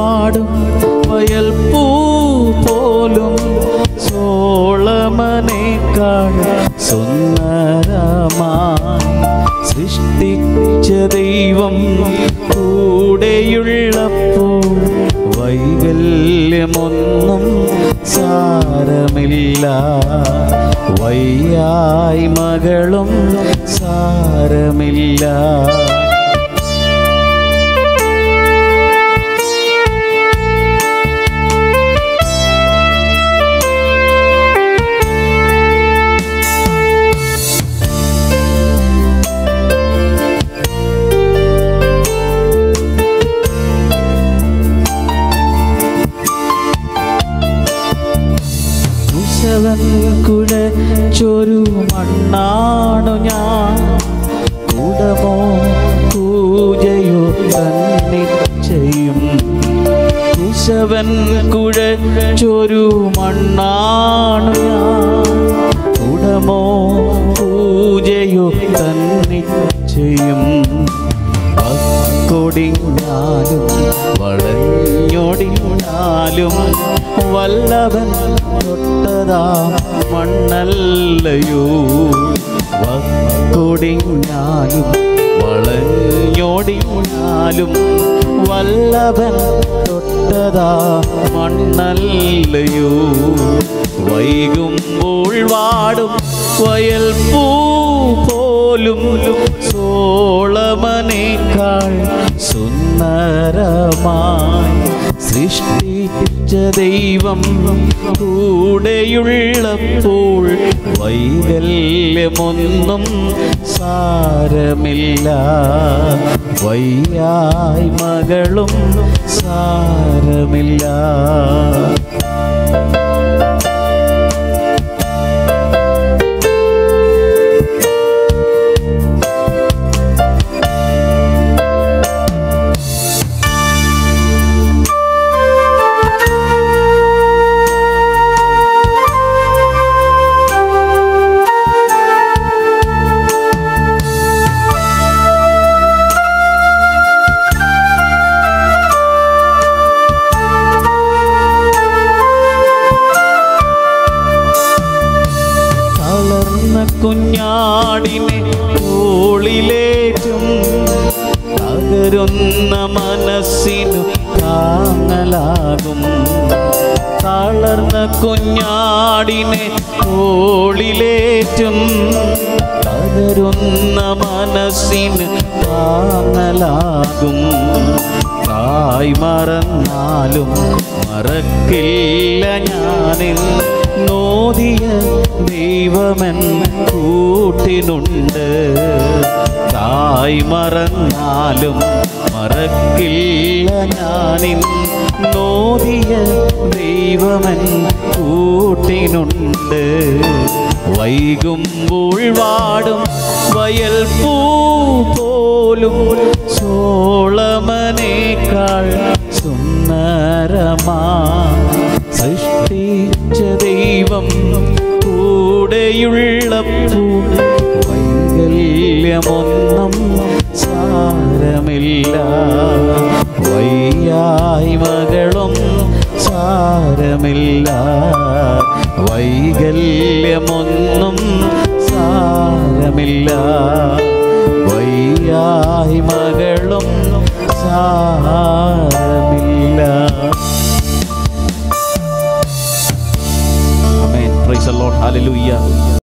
വാടും വയൽ പൂ പോലും സോളമനേക്കാൾ സുന്ദരമായി സൃഷ്ടിച്ച ദൈവം കൂടെയുള്ളപ്പോൾ വൈകല്യമൊന്നും സാരമില്ല വയ്യായി മകളും സാരമില്ല കുശവൻ കുഴച്ചൊരു മണ്ണാണു ഞാൻ കുടമോ പൂജയോ തന്നിച്ചയും കുശവൻ കുഴച്ചൊരു മണ്ണാണു ഞാൻ കുടമോ പൂജയോ തന്നിച്ചയും കൊടിഞ്ഞാലും വളഞ്ഞൊടിഞ്ഞാലും വല്ലവൻ തൊട്ടതാ മണ്ണല്ലയോ കൊടിഞ്ഞാലും വളഞ്ഞൊടിഞ്ഞാലും വല്ലവൻ തൊട്ടതാ മണ്ണല്ലയോ വൈകുമ്പോൾ വാടും വയൽ പൂ പോലും സോളമനേക്കാൾ സുന്ദരമായി സൃഷ്ടിച്ച ദൈവം കൂടെയുള്ളപ്പോൾ വൈകല്യമൊന്നും സാരമില്ല വയ്യായി മകളും സാരമില്ല തളർന്ന കുഞ്ഞാടിനെ തോളിലേറ്റും തകരുന്ന മനസ്സിനു താങ്ങലാകും തളർന്ന കുഞ്ഞാടിനെ തോളിലേറ്റും തകരുന്ന മനസ്സിന് താങ്ങലാകും തായ് മറന്നാലും മറക്കില്ല ഞാനിൽ നോദിയ ദൈവമൻ കൂട്ടിനുണ്ട് തായ് മറന്നാലും മറക്കില്ല ഞാനിൻ നോദിയ ദൈവമൻ കൂട്ടിനുണ്ട് വൈകുമ്പോൾ വാടും വയൽ പൂ പോലും സോളമനേക്കാൾ സുന്ദരമാ സൃഷ്ടിച്ച ദൈവം കൂടെയുള്ളപ്പോൾ വൈകല്യമൊന്നും സാരമില്ല വയ്യായി മകളും സാരമില്ല വൈകല്യമൊന്നും സാരമില്ല വയ്യായി മകളും സാരമില്ല Amen. Praise the Lord. Hallelujah.